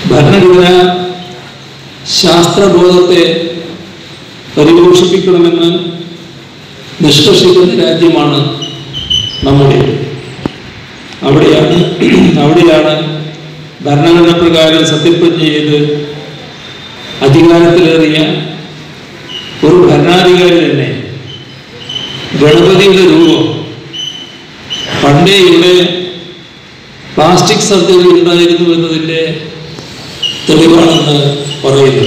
ഭരണഘടന ശാസ്ത്രബോധത്തെ പരിപോഷിപ്പിക്കണമെന്ന് നിഷ്കർഷിക്കുന്ന രാജ്യമാണ് നമ്മുടെ അവിടെയാണ് അവിടെയാണ് ഭരണഘടന പ്രകാരം സത്യപ്രതിജ്ഞ ചെയ്ത് അധികാരത്തിലേറിയ ഒരു ഭരണാധികാരി തന്നെ ഗണപതിയുടെ രൂപം പണ്ടേ ഇവിടെ പ്ലാസ്റ്റിക് സർജറി ഉണ്ടായിരുന്നു എന്നതിൻ്റെ തെളിവാണെന്ന് പറയുന്നു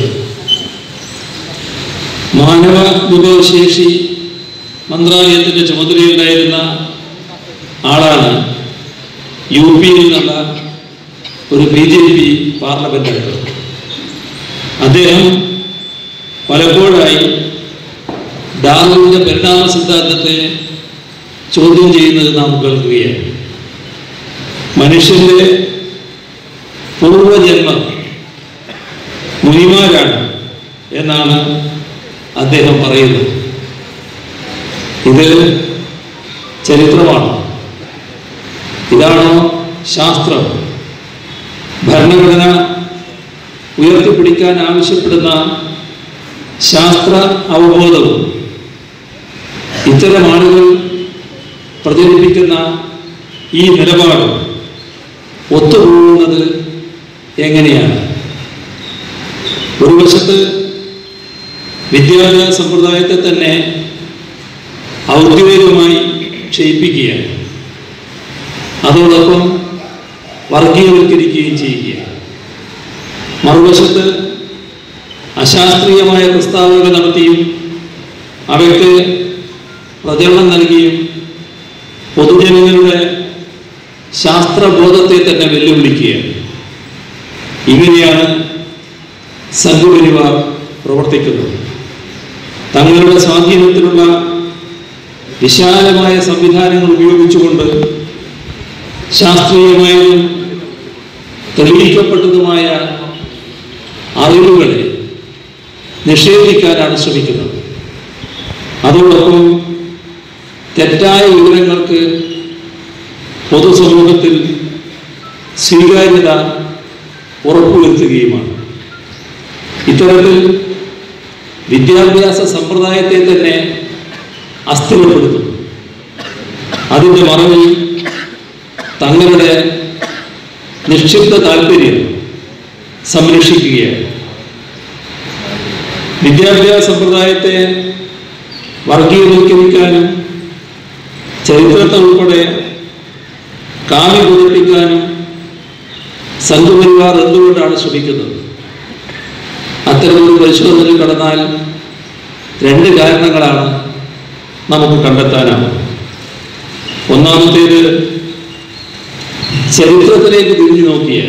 മാനവ വിഭവശേഷി മന്ത്രാലയത്തിൻ്റെ ചുമതലയുണ്ടായിരുന്ന ആളാണ് യു പിയിൽ നിന്നുള്ള ഒരു ബി ജെ പി പാർലമെന്റ് അംഗം അദ്ദേഹം പലപ്പോഴായി ഡാർവിൻ്റെ പരിണാമ സിദ്ധാന്തത്തെ ചോദ്യം ചെയ്യുന്നത് നാം കേൾക്കുകയാണ് മനുഷ്യന്റെ പൂർവജന്മം മുനിമാരാണ് എന്നാണ് അദ്ദേഹം പറയുന്നത് ഇത് ചരിത്രമാണ് ഇതാണോ ശാസ്ത്രം ഭരണഘടന ഉയർത്തിപ്പിടിക്കാൻ ആവശ്യപ്പെടുന്ന ശാസ്ത്ര അവബോധവും ഇത്തരം ആളുകൾ പ്രചരിപ്പിക്കുന്ന ഈ നിലപാട് ഒത്തുപോകുന്നത് എങ്ങനെയാണ് ഒരു വശത്ത് വിദ്യാഭ്യാസ സമ്പ്രദായത്തെ തന്നെ ഔദ്യോഗികമായി ക്ഷയിപ്പിക്കുകയാണ് അതോടൊപ്പം വർഗീയവൽക്കരിക്കുകയും ചെയ്യുകയാണ് മറുവശത്ത് അശാസ്ത്രീയമായ പ്രസ്താവനകൾ നടത്തിയും അവയ്ക്ക് പ്രചരണം നൽകിയും പൊതുജനങ്ങളുടെ ശാസ്ത്രബോധത്തെ തന്നെ വെല്ലുവിളിക്കുകയാണ് ഇങ്ങനെയാണ് സംഘപരിവാർ പ്രവർത്തിക്കുന്നത് തങ്ങളുടെ സ്വാധീനത്തിലുള്ള വിശാലമായ സംവിധാനങ്ങൾ ഉപയോഗിച്ചുകൊണ്ട് ശാസ്ത്രീയമായതും തെളിയിക്കപ്പെട്ടതുമായ അറിവുകളെ നിഷേധിക്കാനാണ് ശ്രമിക്കുന്നത് അതോടൊപ്പം തെറ്റായ വിവരങ്ങൾക്ക് പൊതുസമൂഹത്തിൽ സ്വീകാര്യത ഉറപ്പുവരുത്തുകയുമാണ് ഇത്തരത്തിൽ വിദ്യാഭ്യാസ സമ്പ്രദായത്തെ തന്നെ അസ്ഥിരപ്പെടുത്തും അതിൻ്റെ മറവിൽ തങ്ങളുടെ നിക്ഷിപ്ത താല്പര്യം സംരക്ഷിക്കുകയാണ് വിദ്യാഭ്യാസ സമ്പ്രദായത്തെ വർഗീയവൽക്കരിക്കാനും ചരിത്രത്തെ ഉൾപ്പെടെ കാവ്യ കുതിർപ്പിക്കാനും സംഘപരിവാർ എന്തുകൊണ്ടാണ് ശ്രമിക്കുന്നത് അത്തരമൊരു പരിശോധനയിൽ കടന്നാൽ രണ്ട് കാരണങ്ങളാണ് നമുക്ക് കണ്ടെത്താനാവും ഒന്നാമത്തേത് ചരിത്രത്തിലേക്ക് തിരിഞ്ഞു നോക്കിയാൽ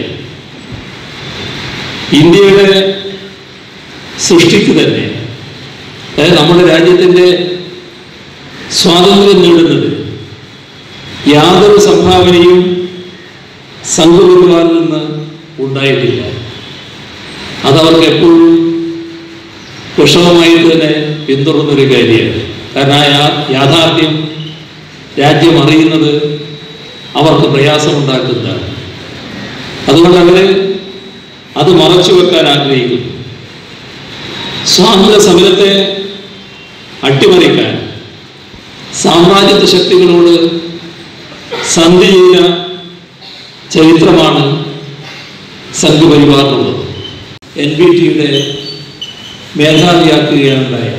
ഇന്ത്യയുടെ സൃഷ്ടിക്ക് തന്നെ അതായത് നമ്മുടെ രാജ്യത്തിൻ്റെ സ്വാതന്ത്ര്യം നേടുന്നത് യാതൊരു സംഭാവനയും സംഘപരിവാറിൽ നിന്ന് ഉണ്ടായിട്ടില്ല അതവർക്ക് എപ്പോഴും വിഷമമായി തന്നെ പിന്തുടർന്നൊരു കാര്യമാണ് കാരണം ആ യാ- യാഥാർത്ഥ്യം രാജ്യം അറിയുന്നത് അവർക്ക് പ്രയാസമുണ്ടാക്കുന്നതാണ് അതുകൊണ്ട് അവര് അത് മറച്ചു വെക്കാൻ ആഗ്രഹിക്കുന്നു സ്വാതന്ത്ര്യ സമരത്തെ അട്ടിമറിക്കാൻ സാമ്രാജ്യത്വ ശക്തികളോട് സന്ധി ചെയ്ത ചരിത്രമാണ് സംഘപരിവാറിനുള്ളത് എൻ ബി ടിയുടെ മേധാവിയാക്കുകയാണ് ഉണ്ടായത്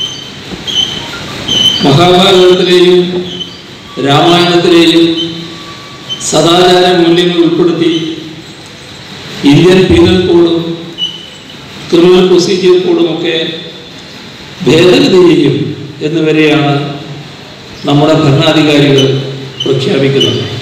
മഹാഭാരതത്തിലെയും രാമായണത്തിലെയും സദാചാര മൂല്യങ്ങൾ ഉൾപ്പെടുത്തി ഇന്ത്യൻ പീനൽ കോഡും ക്രിമിനൽ പ്രൊസീജിയർ കോഡും ഒക്കെ ഭേദഗതി ചെയ്യും എന്ന് വരെയാണ് നമ്മുടെ ഭരണാധികാരികൾ പ്രഖ്യാപിക്കുന്നത്